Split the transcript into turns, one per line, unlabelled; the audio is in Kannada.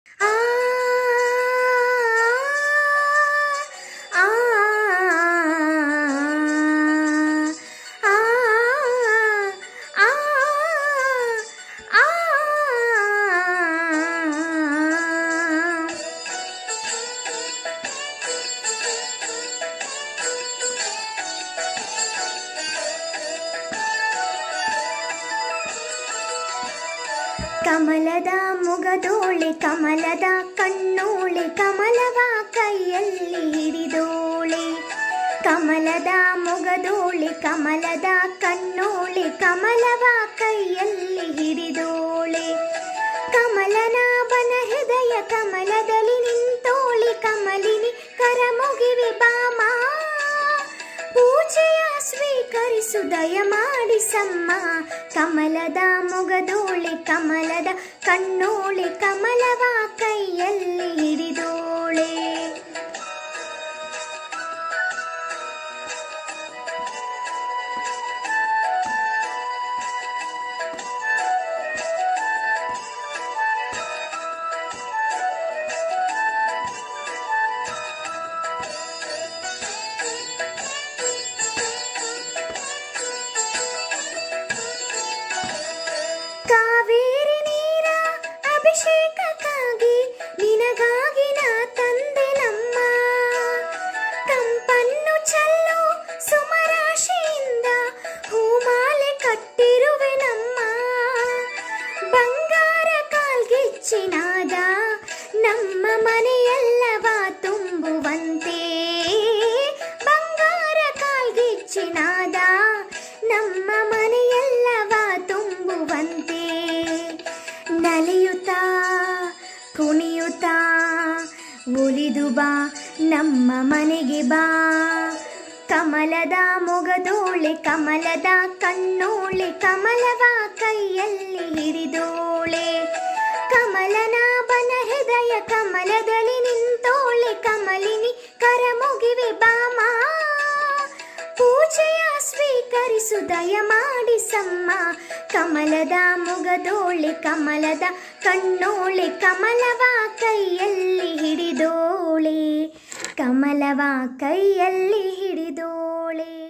ಆ ಆ ಆ ಆ ಆ ಕಮಲದ ಮುಗದೋಳೆ ಕಮಲದ ಕಣ್ಣೋಳೆ ಕಮಲವ ಕೈಯಲ್ಲಿ ಹಿಡಿದೋಳೆ ಕಮಲದ ಮುಗದೋಳೆ ಕಮಲದ ಕಣ್ಣೋಳೆ ಕಮಲವ ಕೈಯಲ್ಲಿ ಹಿಡಿದೋಳೆ ಕಮಲನಾಭನ ಹೃದಯ ಕಮಲದಲ್ಲಿ ನಿಂತೋಳೆ ಕಮಲಿನಿ ಕರ ಮುಗಿವೆ ಬಾಮ ಪೂಜೆಯ ಸ್ವೀಕರಿಸು ದಯ ಮಾಡಿಸಮ್ಮ ಕಮಲದ ಮೊಗದೋಳೆ ಕಮಲದ ಕಣ್ಣೋಳೆ ಕಮಲವ ಕೈಯಲ್ಲಿ ಹಿಡಿದೋಳೆ ಕಾವೇರಿ ನೀರ ಅಭಿಷೇಕಕ್ಕಾಗಿ ನಿನಗಾಗಿ ನಾ ತಂದೆ ನಮ್ಮ ಕಂಪನ್ನು ಚೆಲ್ಲು ಸುಮರಾಶಿಯಿಂದ ಹೂಮಾಲೆ ಕಟ್ಟಿರುವೆ ನಮ್ಮ ಬಂಗಾರ ಕಾಲ್ಗೆಚ್ಚಿನಾದ ನಮ್ಮ ಮನೆಯೆಲ್ಲವ ತುಂಬುವಂತೆ ಬಂಗಾರ ಕಾಲ್ಗೆಚ್ಚಿನಾದ ನಮ್ಮ ಮನೆಯೆಲ್ಲವ ತುಂಬುವಂತೆ ನಲಿಯುತ್ತಾ ಕುಣಿಯುತ್ತಾ ಒಲಿದು ಬಾ ನಮ್ಮ ಮನೆಗೆ ಬಾ ಕಮಲದ ಮೊಗದೋಳೆ ಕಮಲದ ಕಣ್ಣೋಳೆ ಕಮಲವ ಕೈಯಲ್ಲಿ ಹಿಡಿದೋಳೆ ಕಮಲನಾಭನ ಹೃದಯ ಕಮಲದಲ್ಲಿ ನಿಂತೋಳೆ ಕಮಲಿನಿ ಕರ ಮುಗಿವೆ ಬಾಮ ಪೂಜೆಯ ಸ್ವೀಕರಿಸು ದಯ ಮಾಡಿಸಮ್ಮ ಕಮಲದ ಮುಗದೋಳೆ ಕಮಲದ ಕಣ್ಣೋಳೆ ಕಮಲವ ಕೈಯಲ್ಲಿ ಹಿಡಿದೋಳೆ ಕಮಲವ ಕೈಯಲ್ಲಿ ಹಿಡಿದೋಳೆ